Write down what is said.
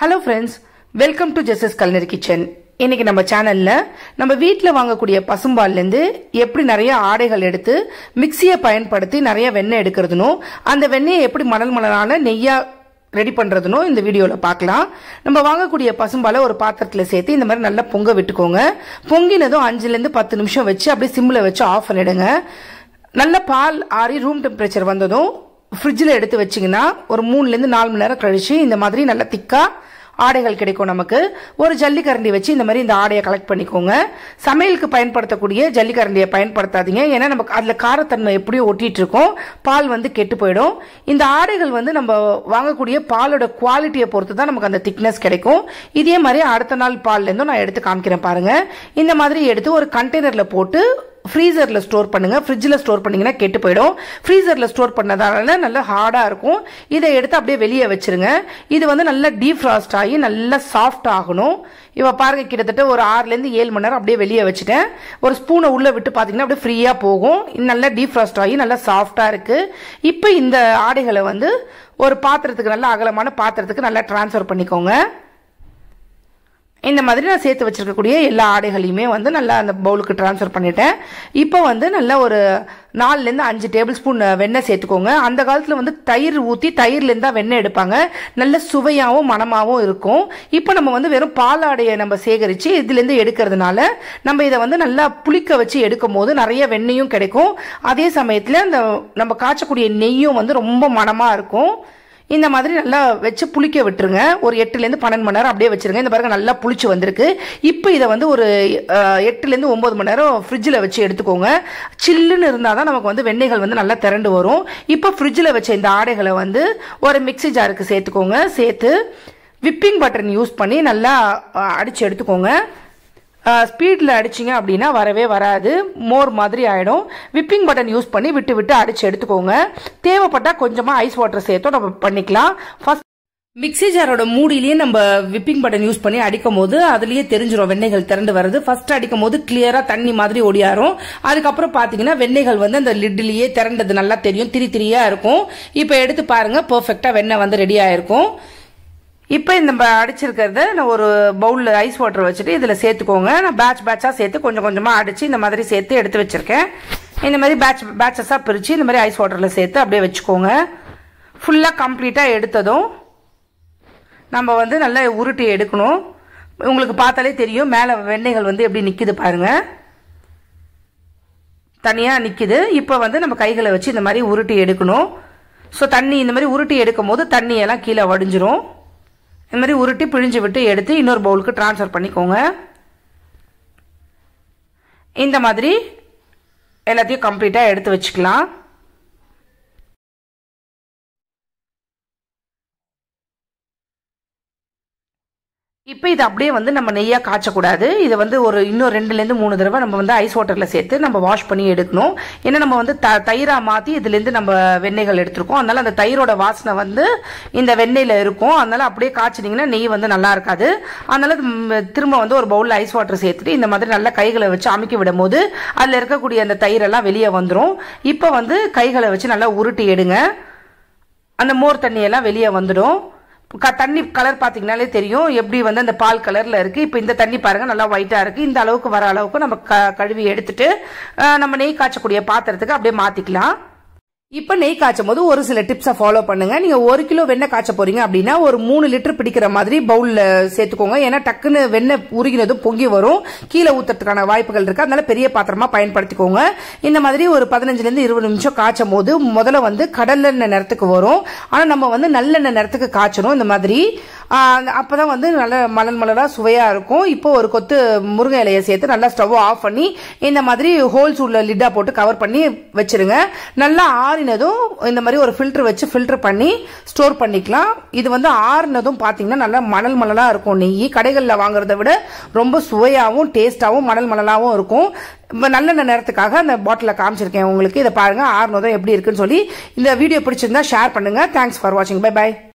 hello friends welcome to Jesus culinary kitchen இன்னைக்கு நம்ம சேனல்ல நம்ம வீட்டில் வாங்கக்கூடிய பசும்பால்லேருந்து எப்படி நிறைய ஆடைகள் எடுத்து மிக்சியை பயன்படுத்தி நிறைய வெண்ணெய் எடுக்கிறதுனும் அந்த வெண்ணெயை எப்படி மணல் மணலான நெய்யா ரெடி பண்ணுறதுனோ இந்த வீடியோவில் பார்க்கலாம் நம்ம வாங்கக்கூடிய பசும்பாலை ஒரு பாத்திரத்தில் சேர்த்து இந்த மாதிரி நல்லா பொங்க விட்டுக்கோங்க பொங்கினதும் அஞ்சுலேருந்து பத்து நிமிஷம் வச்சு அப்படியே சிம்மில் வச்சு ஆஃப் பண்ணிடுங்க நல்ல பால் ஆறி ரூம் டெம்பரேச்சர் வந்ததும் ஃப்ரிட்ஜில் எடுத்து வச்சிங்கன்னா ஒரு மூணுலேருந்து நாலு மணி நேரம் கழிச்சு இந்த மாதிரி நல்லா திக்காக ஆடைகள் கிடைக்கும் நமக்கு ஒரு ஜல்லிக்கரண்டி வச்சு இந்த மாதிரி இந்த ஆடையை கலெக்ட் பண்ணிக்கோங்க சமையலுக்கு பயன்படுத்தக்கூடிய ஜல்லிக்கரண்டியை பயன்படுத்தாதீங்க ஏன்னா நமக்கு அதில் காரத்தன்மை எப்படியும் ஒட்டிட்டு இருக்கும் பால் வந்து கெட்டு போயிடும் இந்த ஆடைகள் வந்து நம்ம வாங்கக்கூடிய பாலோட குவாலிட்டியை பொறுத்து தான் நமக்கு அந்த திக்னஸ் கிடைக்கும் இதே மாதிரி அடுத்த நாள் பால்லேருந்தும் நான் எடுத்து காமிக்கிறேன் பாருங்க இந்த மாதிரி எடுத்து ஒரு கண்டெய்னரில் போட்டு ஃப்ரீசரில் ஸ்டோர் பண்ணுங்க ஃப்ரிட்ஜில் ஸ்டோர் பண்ணீங்கன்னா கெட்டு போயிடும் ஃப்ரீசரில் ஸ்டோர் பண்ணதால நல்லா ஹார்டாக இருக்கும் இதை எடுத்து அப்படியே வெளியே வச்சிருங்க இது வந்து நல்லா டீஃப்ராஸ்ட் ஆகி நல்லா சாஃப்ட் ஆகணும் இப்போ பாருங்க கிட்டத்தட்ட ஒரு ஆறுலேருந்து ஏழு மணி நேரம் அப்படியே வெளியே வச்சுட்டேன் ஒரு ஸ்பூனை உள்ளே விட்டு பார்த்தீங்கன்னா அப்படியே ஃப்ரீயாக போகும் இது நல்லா டீஃப்ராஸ்ட் ஆகி நல்லா சாஃப்டாக இருக்குது இப்போ இந்த ஆடைகளை வந்து ஒரு பாத்திரத்துக்கு நல்ல அகலமான பாத்திரத்துக்கு நல்லா ட்ரான்ஸ்ஃபர் பண்ணிக்கோங்க இந்த மாதிரி நான் சேர்த்து வச்சிருக்கக்கூடிய எல்லா ஆடைகளையுமே வந்து நல்லா அந்த பவுலுக்கு ட்ரான்ஸ்ஃபர் பண்ணிட்டேன் இப்போ வந்து நல்லா ஒரு நாலுலேருந்து அஞ்சு டேபிள் ஸ்பூன் வெண்ணெய் சேர்த்துக்கோங்க அந்த காலத்தில் வந்து தயிர் ஊற்றி தயிர்லேருந்து தான் வெண்ணெய் எடுப்பாங்க நல்ல சுவையாகவும் மனமாகவும் இருக்கும் இப்போ நம்ம வந்து வெறும் பால் ஆடையை நம்ம சேகரித்து இதுலேருந்து எடுக்கிறதுனால நம்ம இதை வந்து நல்லா புளிக்க வச்சு எடுக்கும் போது நிறைய வெண்ணெயும் கிடைக்கும் அதே சமயத்தில் அந்த நம்ம காய்ச்சக்கூடிய நெய்யும் வந்து ரொம்ப மனமாக இருக்கும் இந்த மாதிரி நல்லா வச்சு புளிக்க விட்டுருங்க ஒரு எட்டுலேருந்து பன்னெண்டு மணி நேரம் அப்படியே வச்சிருங்க இந்த பாருங்க நல்லா புளிச்சு வந்திருக்கு இப்போ இதை வந்து ஒரு எட்டுலேருந்து ஒம்பது மணி நேரம் ஃப்ரிட்ஜில் வச்சு எடுத்துக்கோங்க சில்லுன்னு இருந்தால் தான் நமக்கு வந்து வெண்ணெய்கள் வந்து நல்லா திரண்டு வரும் இப்போ ஃப்ரிட்ஜில் வச்ச இந்த ஆடைகளை வந்து ஒரு மிக்சி ஜாருக்கு சேர்த்துக்கோங்க சேர்த்து விப்பிங் பட்டன் யூஸ் பண்ணி நல்லா அடித்து எடுத்துக்கோங்க ஸ்பீடில் அடிச்சிங்க அப்படின்னா வரவே வராது மோர் மாதிரி ஆகிடும் விப்பிங் பட்டன் யூஸ் பண்ணி விட்டு விட்டு அடித்து எடுத்துக்கோங்க தேவைப்பட்டால் கொஞ்சமாக ஐஸ் வாட்டர் சேர்த்தோ நம்ம பண்ணிக்கலாம் ஃபஸ்ட் மிக்சி ஜாரோட மூடியிலேயே நம்ம விப்பிங் பட்டன் யூஸ் பண்ணி அடிக்கும் போது அதுலயே தெரிஞ்சிடும் வெண்ணெய்கள் திரண்டு வருது ஃபர்ஸ்ட் அடிக்கும் போது கிளியரா தண்ணி மாதிரி ஒடியாரும் அதுக்கப்புறம் பாத்தீங்கன்னா வெண்ணெய்கள் வந்து அந்த லிட்லயே திரண்டது நல்லா தெரியும் திரி திரியா இருக்கும் இப்போ எடுத்து பாருங்க பெர்ஃபெக்டா வெண்ணெய் வந்து ரெடி ஆயிருக்கும் இப்போ நம்ம அடிச்சிருக்கிறத நான் ஒரு பவுலில் ஐஸ் வாட்டர் வச்சுட்டு இதில் சேர்த்துக்கோங்க நான் பேட்ச் பேட்சாக சேர்த்து கொஞ்சம் கொஞ்சமாக அடித்து இந்த மாதிரி சேர்த்து எடுத்து வச்சுருக்கேன் இந்த மாதிரி பேட்ச் பேட்சஸாக பிரித்து இந்த மாதிரி ஐஸ் வாட்டரில் சேர்த்து அப்படியே வச்சுக்கோங்க ஃபுல்லாக கம்ப்ளீட்டாக எடுத்ததும் நம்ம வந்து நல்லா உருட்டி எடுக்கணும் உங்களுக்கு பார்த்தாலே தெரியும் மேலே வெண்ணெய்கள் வந்து எப்படி நிற்கிது பாருங்கள் தனியாக நிற்கிது இப்போ வந்து நம்ம கைகளை வச்சு இந்த மாதிரி உருட்டி எடுக்கணும் ஸோ தண்ணி இந்த மாதிரி உருட்டி எடுக்கும் போது தண்ணியெல்லாம் கீழே வடிஞ்சிரும் இந்த மாதிரி உருட்டி பிழிஞ்சு விட்டு எடுத்து இன்னொரு பவுலுக்கு ட்ரான்ஸ்ஃபர் பண்ணிக்கோங்க இந்த மாதிரி எல்லாத்தையும் கம்ப்ளீட்டாக எடுத்து வச்சுக்கலாம் இப்போ இது அப்படியே வந்து நம்ம நெய்யாக காய்ச்சக்கூடாது இதை வந்து ஒரு இன்னும் ரெண்டுலேருந்து மூணு தடவை நம்ம வந்து ஐஸ் வாட்டரில் சேர்த்து நம்ம வாஷ் பண்ணி எடுக்கணும் ஏன்னா நம்ம வந்து த தயிராக மாற்றி இதுலேருந்து நம்ம வெண்ணெய்கள் எடுத்திருக்கோம் அதனால அந்த தயிரோட வாசனை வந்து இந்த வெண்ணெயில் இருக்கும் அதனால அப்படியே காய்ச்சினீங்கன்னா நெய் வந்து நல்லா இருக்காது அதனால திரும்ப வந்து ஒரு பவுலில் ஐஸ் வாட்டர் சேர்த்துட்டு இந்த மாதிரி நல்லா கைகளை வச்சு அமுக்கி விடும் போது அதில் இருக்கக்கூடிய அந்த தயிரெல்லாம் வெளியே வந்துடும் இப்போ வந்து கைகளை வச்சு நல்லா உருட்டி எடுங்க அந்த மோர் தண்ணியெல்லாம் வெளியே வந்துடும் தண்ணி கலர் பார்த்தீங்கனாலே தெரியும் எப்படி வந்து அந்த பால் கலரில் இருக்குது இப்போ இந்த தண்ணி பாருங்கள் நல்லா ஒயிட்டாக இருக்குது இந்த அளவுக்கு வர அளவுக்கு நம்ம க கழுவி எடுத்துட்டு நம்ம நெய் காய்ச்சக்கூடிய பாத்திரத்துக்கு அப்படியே மாற்றிக்கலாம் இப்போ நெய் காய்ச்சும் போது ஒரு சில டிப்ஸை ஃபாலோ பண்ணுங்க நீங்க ஒரு கிலோ வெண்ணெய் காய்ச்ச போறீங்க அப்படின்னா ஒரு மூணு லிட்டர் பிடிக்கிற மாதிரி பவுல்ல சேர்த்துக்கோங்க ஏன்னா டக்குன்னு வெண்ணெய் உருகினதும் பொங்கி வரும் கீழே ஊத்துறதுக்கான வாய்ப்புகள் இருக்கு அதனால பெரிய பாத்திரமா பயன்படுத்திக்கோங்க இந்த மாதிரி ஒரு பதினஞ்சுல இருந்து இருபது நிமிஷம் காய்ச்சும் போது முதல்ல வந்து கடலெண்ணெய் நேரத்துக்கு வரும் ஆனா நம்ம வந்து நல்லெண்ணெய் நேரத்துக்கு காய்ச்சணும் இந்த மாதிரி அப்பதான் வந்து நல்ல மலர் மலரா சுவையா இருக்கும் இப்போ ஒரு கொத்து முருங்கை இலையை சேர்த்து நல்லா ஸ்டவ் ஆஃப் பண்ணி இந்த மாதிரி ஹோல்ஸ் உள்ள லிட்டா போட்டு கவர் பண்ணி வச்சிருங்க நல்லா ஆறினதும் இந்த மாதிரி ஒரு ஃபில்டர் வச்சு ஃபில்டர் பண்ணி ஸ்டோர் பண்ணிக்கலாம் இது வந்து ஆறினதும் பார்த்தீங்கன்னா நல்லா மணல் மணலா இருக்கும் நெய் கடைகளில் வாங்குறத விட ரொம்ப சுவையாகவும் டேஸ்டாகவும் மணல் மணலாகவும் இருக்கும் நல்லெண்ணெய் நேரத்துக்காக அந்த பாட்டிலில் காமிச்சிருக்கேன் உங்களுக்கு இதை பாருங்க ஆறுனதும் எப்படி இருக்குன்னு சொல்லி இந்த வீடியோ பிடிச்சிருந்தா ஷேர் பண்ணுங்க தேங்க்ஸ் ஃபார் வாட்சிங் பை பை